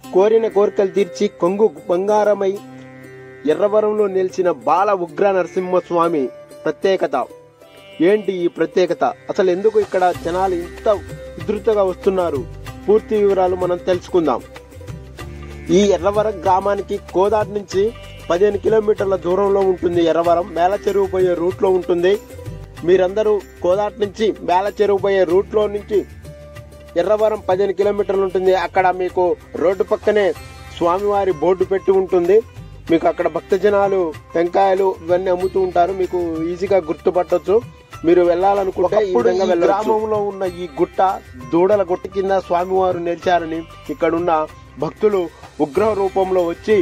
కోరిన కోరికలు తీర్చి కొంగు బంగారమై ఎర్రవరంలో నిలిచిన బాల ఉగ్ర నరసింహస్వామి ప్రత్యేకత ఏంటి ఈ ప్రత్యేకత అసలు ఎందుకు ఇక్కడ జనాలు ఇంత ఉధృతగా వస్తున్నారు పూర్తి వివరాలు మనం తెలుసుకుందాం ఈ ఎర్రవరం గ్రామానికి కోదాటి నుంచి పదిహేను కిలోమీటర్ల దూరంలో ఉంటుంది ఎర్రవరం మేల చెరువు పోయే రూట్ లో ఉంటుంది మీరందరూ కోదాటి నుంచి మేల చెరువు పోయే రూట్ లో నుంచి ఎర్రవరం పదిహేను కిలోమీటర్లు ఉంటుంది అక్కడ మీకు రోడ్డు పక్కనే స్వామివారి బోర్డు పెట్టి ఉంటుంది మీకు అక్కడ భక్తజనాలు టెంకాయలు ఇవన్నీ అమ్ముతూ ఉంటారు మీకు ఈజీగా గుర్తుపట్టొచ్చు మీరు వెళ్ళాలనుకుంటే ఈ విధంగా వెళ్ళొచ్చు. గ్రామంలో ఉన్న ఈ గుట్ట దూడల గుట్ట కింద స్వామివారు నిలిచారని ఇక్కడున్న భక్తులు ఉగ్రహ రూపంలో వచ్చి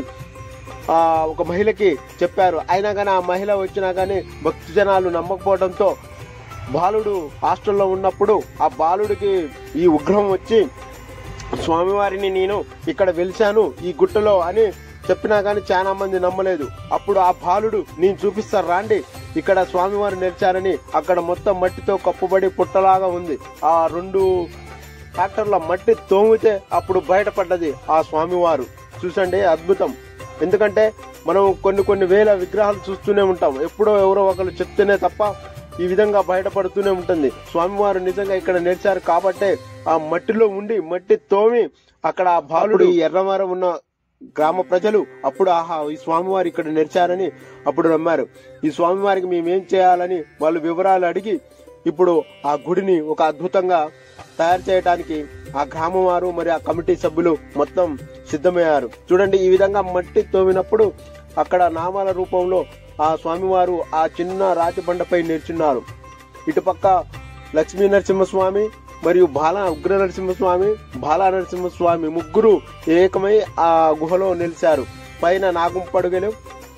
ఆ ఒక మహిళకి చెప్పారు అయినా కానీ ఆ మహిళ వచ్చినా కానీ భక్తి జనాలు నమ్మకపోవడంతో బాలుడు హాస్టల్లో ఉన్నప్పుడు ఆ బాలుడికి ఈ ఉగ్రహం వచ్చి స్వామివారిని నేను ఇక్కడ వెలిశాను ఈ గుట్టలో అని చెప్పినా కానీ చాలా మంది నమ్మలేదు అప్పుడు ఆ బాలుడు నేను చూపిస్తాను రాండి ఇక్కడ స్వామివారు నిలిచారని అక్కడ మొత్తం మట్టితో కప్పుబడి పుట్టలాగా ఉంది ఆ రెండు ట్రాక్టర్ల మట్టి తోమితే అప్పుడు బయటపడ్డది ఆ స్వామివారు చూసండి అద్భుతం ఎందుకంటే మనం కొన్ని కొన్ని వేల విగ్రహాలు చూస్తూనే ఉంటాం ఎప్పుడో ఎవరో ఒకరు చెప్తేనే తప్ప ఈ విధంగా బయటపడుతూనే ఉంటుంది స్వామివారు నిజంగా ఇక్కడ నిలిచారు కాబట్టే ఆ మట్టిలో ఉండి మట్టి తోమి అక్కడ ఆ బాలుడు ఈ ఎర్రవరం ఉన్న గ్రామ ప్రజలు అప్పుడు ఆహా ఈ స్వామివారు ఇక్కడ నిలిచారని అప్పుడు నమ్మారు ఈ స్వామివారికి మేమేం చేయాలని వాళ్ళు వివరాలు అడిగి ఇప్పుడు ఆ గుడిని ఒక అద్భుతంగా తయారు చేయడానికి ఆ గ్రామం వారు మరి ఆ కమిటీ సభ్యులు మొత్తం సిద్ధమయ్యారు చూడండి ఈ విధంగా మట్టి తోమినప్పుడు అక్కడ నామాల రూపంలో ఆ స్వామివారు ఆ చిన్న రాతి బండపై నిల్చున్నారు ఇటుపక్క లక్ష్మీ నరసింహస్వామి మరియు బాల ఉగ్ర నరసింహస్వామి బాలా నరసింహస్వామి ముగ్గురు ఏకమై ఆ గుహలో నిలిచారు పైన నాగుంపడుగలు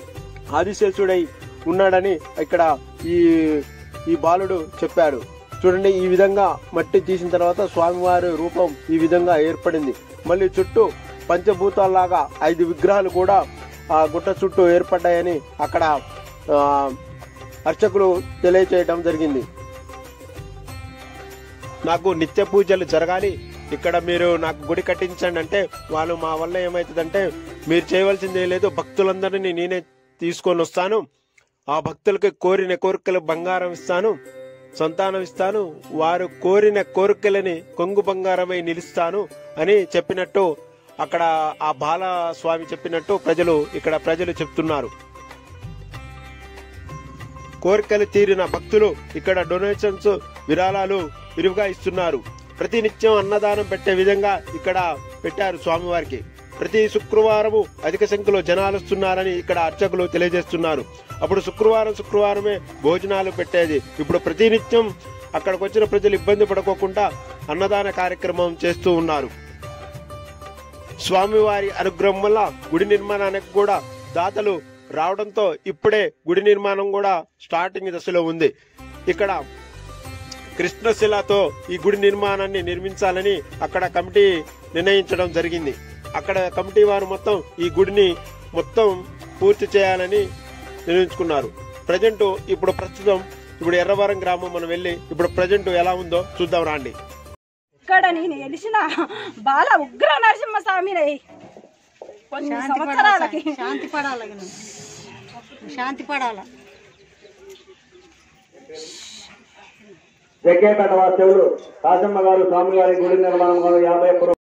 ఆదిశేషుడై ఉన్నాడని ఇక్కడ ఈ ఈ బాలుడు చెప్పాడు చూడండి ఈ విధంగా మట్టి తీసిన తర్వాత స్వామివారి రూపం ఈ విధంగా ఏర్పడింది మళ్ళీ చుట్టూ పంచభూతాల్లాగా ఐదు విగ్రహాలు కూడా ఆ గుట్ట చుట్టూ ఏర్పడ్డాయని అక్కడ ఆ, అర్చకులు తెలియచేయడం జరిగింది నాకు నిత్య పూజలు జరగాలి ఇక్కడ మీరు నాకు గుడి కట్టించండి అంటే వాళ్ళు మా వల్ల ఏమవుతుందంటే మీరు చేయవలసింది ఏం లేదు భక్తులందరినీ నేనే తీసుకొని వస్తాను ఆ భక్తులకి కోరిన కోరికలు బంగారం ఇస్తాను సంతానం ఇస్తాను వారు కోరిన కోరికలని కొంగు బంగారమై నిలుస్తాను అని చెప్పినట్టు అక్కడ ఆ బాల స్వామి చెప్పినట్టు ప్రజలు ఇక్కడ ప్రజలు చెప్తున్నారు కోరికలు తీరిన భక్తులు ఇక్కడ డొనేషన్స్ విరాళాలు విరివిగా ఇస్తున్నారు ప్రతి నిత్యం అన్నదానం పెట్టే విధంగా ఇక్కడ పెట్టారు స్వామివారికి ప్రతి శుక్రవారము అధిక సంఖ్యలో జనాలు వస్తున్నారని ఇక్కడ అర్చకులు తెలియజేస్తున్నారు అప్పుడు శుక్రవారం శుక్రవారమే భోజనాలు పెట్టేది ఇప్పుడు ప్రతి నిత్యం అక్కడికి వచ్చిన ప్రజలు ఇబ్బంది పడుకోకుండా అన్నదాన కార్యక్రమం చేస్తూ ఉన్నారు స్వామివారి అనుగ్రహం వల్ల గుడి నిర్మాణానికి కూడా దాతలు రావడంతో ఇప్పుడే గుడి నిర్మాణం కూడా స్టార్టింగ్ దశలో ఉంది ఇక్కడ కృష్ణశిలతో ఈ గుడి నిర్మాణాన్ని నిర్మించాలని అక్కడ కమిటీ నిర్ణయించడం జరిగింది అక్కడ కమిటీ వారు మొత్తం ఈ గుడిని మొత్తం పూర్తి చేయాలని నిర్ణయించుకున్నారు ప్రజెంట్ ఇప్పుడు ప్రస్తుతం ఇప్పుడు ఎర్రవరం గ్రామం మనం వెళ్ళి ఇప్పుడు ప్రజెంట్ ఎలా ఉందో చూద్దాం రాండి ఇక్కడ నేను వెలిసిన బాల ఉగ్ర నరసింహ స్వామిని కొన్ని సంవత్సరాలకి శాంతి పడాలి శాంతి పడాల జగ్గేపేట వాస్తవులు కాశమ్మ గారు స్వామి గారి గుడి నిర్మాణం గారు యాభై ఒక్క రూ-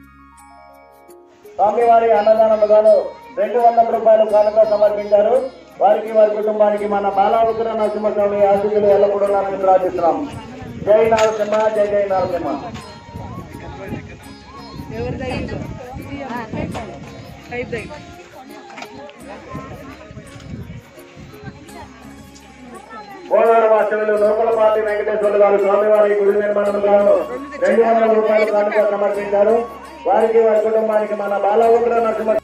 స్వామివారి అన్నదానముగాను రెండు వందల రూపాయలు కానుక సమర్పించారు వారికి వారి కుటుంబానికి మన బాలావకర నరసింహస్వామి ఆశీస్సులు ఎల్లప్పుడూ నాకు ప్రార్థిస్తున్నాం జై నరసింహ జై జై నరసింహ కోలార వాస్తవులు లోకల పార్టీ వెంకటేశ్వర్లు గారు స్వామివారి గుడి నిర్మాణం గాను రెండు వందల రూపాయలు కానుక సమర్పించారు వారికి వారి కుటుంబానికి మన బాలావకర నరసింహ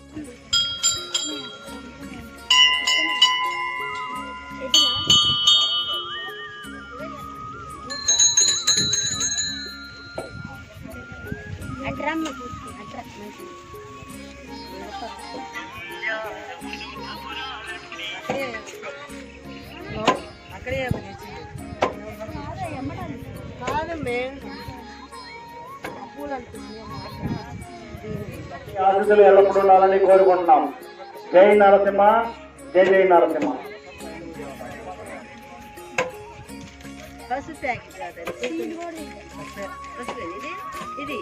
ఈ ఆశీస్సులు ఎల్లప్పుడూ ఉండాలని కోరుకుంటున్నాం జై నరసింహ జై జై నరసింహ బస్సు ప్యాకెట్ కాదు ఇది ఇది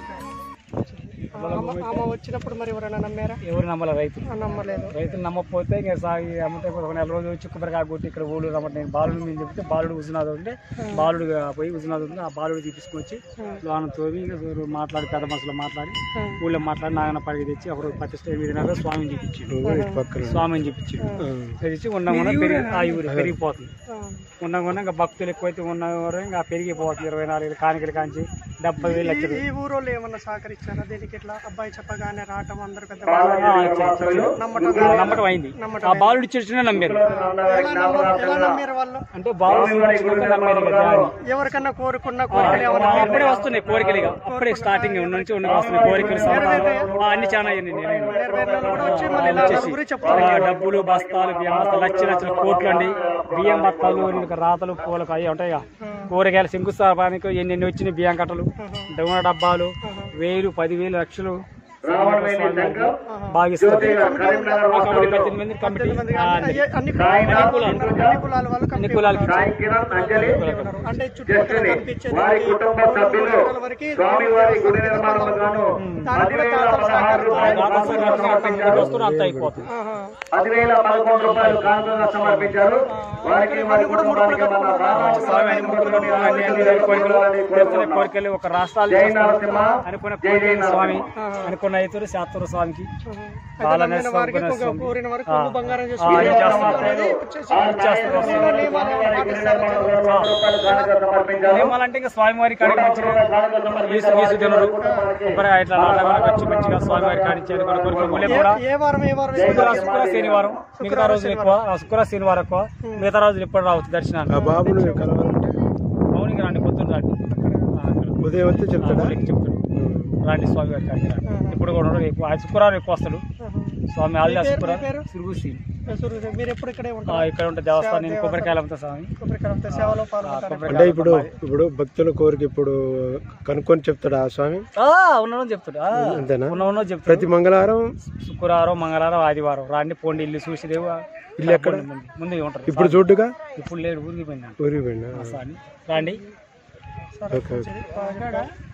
ఆమె వచ్చినప్పుడు మరి ఎవరైనా నమ్మారా ఎవరు నమ్మలే రైతులు నమ్మలేదు రైతులు నమ్మకపోతే ఇంకా సాగి అమ్మితే ఒక నెల రోజులు వచ్చి కొబ్బరికాయ కొట్టి ఇక్కడ ఊళ్ళు రమ్మంటే నేను బాలుడు మేము చెప్తే బాలుడు హుజునాథ్ ఉంటే బాలుడు పోయి హుజునాథ్ ఉంటే ఆ బాలుడు తీసుకొచ్చి లోన తోవి ఇంకా ఎవరు మాట్లాడి పెద్ద మనుషులు మాట్లాడి ఊళ్ళో మాట్లాడి నాయన పడికి తెచ్చి ఒకరోజు ప్రతిష్ట ఎనిమిదిన్నర స్వామిని చూపించి స్వామిని చూపించి తెచ్చి ఉన్న ఉన్న పెరిగి ఆ ఊరు పెరిగిపోతుంది ఉన్న ఉన్న ఇంకా భక్తులు ఎక్కువైతే ఉన్నవారు ఇంకా పెరిగిపోతుంది ఇరవై నాలుగు కానికలు కాంచి డెబ్బై వేలు లక్షలు ఈ ఊరోళ్ళు ఏమన్నా సహకరించారా దీనికి ఇట్లా అబ్బాయి చెప్పగానే రావటం అందరు పెద్ద ఆ, నమ్మటం నమ్మటం అయింది ఆ బాలుడు ఇచ్చిన నమ్మారు ఎలా నమ్మారు ఎలా నమ్మారు వాళ్ళు అంటే బాలుడు ఇచ్చినాక నమ్మారు కదా అని. ఎవరికన్నా కోరుకున్న కోరికలు ఏమన్నా అప్పుడే వస్తున్నాయి కోరికలు ఇక అప్పుడే స్టార్టింగ్ ఉన్న నుంచి ఉన్న వస్తున్నాయి కోరికలు సంతానం. ఆ, అన్ని చాలా అయ్యింది నేను నెరవేరిన కూడా వచ్చి మళ్ళీ ఇలా నలుగురు చెప్తారు ఆ, డబ్బులు బస్తాలు బియ్యం బస్తాలు లక్ష లక్షల కోట్లు అండి బియ్యం బస్తాలు ఇంకా రాతలు పూలకు అవి ఉంటాయి ఇక. కూరగాయలు శంకుస్థాపానికి ఎన్ని ఎన్ని వచ్చినాయి బియ్యం కట్టలు డౌన డబ్బాలు వేలు పదివేలు లక్షలు బాగా ఇస్తారు ఆ కమిటీ పద్దెనిమిది మంది కమిటీ ఆ, అన్ని అన్ని అన్ని కులాలు అన్ని కులాల వాళ్ళు అన్ని కంపెనీ కులాలకి సాయి కిరణ్ అంజలి అంటే చుట్టుపక్కల కనిపించేది వారి కుటుంబ సభ్యులు స్వామివారి గుడి నిర్మాణం గాను పదివేల పదహారు రూపాయలు కానుకగా సమర్పించారు వస్తున్న అంత అయిపోతుంది పదివేల పదకొండు రూపాయలు కానుకగా సమర్పించారు వారికి వారి కుటుంబానికి మన రామాంజ స్వామి అనుమతులని అన్ని అన్ని కోరికలు తీర్చుకునే కోరికలు ఒక రాష్ట్రాలు జై నరసింహ అనుకున్న జై జై కోరికలు స్వామి నరసింహ అనుకున్న రైతులు శాస్త్ర స్వామికి అయితే బాలనే నమ్మిన వారికి స్వామి కొంచెం కోరిన వారికి ఆ. కొంగు బంగారం ఆ, చేసుకుని ఇచ్చేస్తారు. అనేది వచ్చేసి ఆ ఇచ్చేస్తారు. నియమాలు ఏమన్నా పాటిస్తారా? రూపాయలు కానుక సమర్పించారు ఏమాలంటే ఇంకా స్వామివారి కాడికి మంచిగా గీసు గీసు తినడు కొబ్బరి ఇట్లా నాటకాలు వచ్చి మంచిగా స్వామివారి కాడిచ్చి అనుకున్న కోరికలు ఊళ్ళో కూడా ఏ వారం ఏ వారం శుక్ర శుక్ర శనివారం మిగతా రోజులు ఎక్కువ ఆ, శుక్ర శనివారం ఎక్కువ మిగతా రోజులు ఎప్పుడు రావచ్చు దర్శనానికి బాబును కలవాలంటే మౌనికి రండి పొద్దున్న రండి ఆ, ఇక్కడ. ఉదయం వస్తే ఆ, చెప్తాడా ఊళ్ళకి చెప్తాడు రండి స్వామి వారి కాడికి రండి. ఇప్పుడు కూడా ఉండడు రేపు ఆ శుక్రవారం ఎక్కువ వస్తాడు స్వామి ఆల్దా పేరు? శుక్రవారం మీ పేరు? సురుగుసి సూర్యోదయం. మీరు ఎప్పుడు ఇక్కడే ఆ, ఉంటారు ఇక్కడ ఉంటే దేవస్థానం నేను కొబ్బరికాయలు అమ్ముతా స్వామి కొబ్బరికాయ సేవలో పాల్గొంటారు అంటే కొబ్బరికాయలు ఇప్పుడు ఇప్పుడు భక్తుల కోరిక ఇప్పుడు కనుక్కొని చెప్తాడా ఆ స్వామి ఆ, ఉన్నాను చెప్తాడు ఆ, అంతేనా? ఉన్న ఉన్న చెప్తాడు ప్రతి మంగళవారం శుక్రవారం మంగళవారం ఆదివారం రాండి పోండి ఇల్లు చూసి దేవు ఇల్లు ఎక్కడ? ముందు ముందు ఉంటారు ఇప్పుడు చూడ్డుగా ఇప్పుడు లేడు ఊరికి పోయింది ఊరికి పోయినా స్వామి రాండి ఓకే ఓకే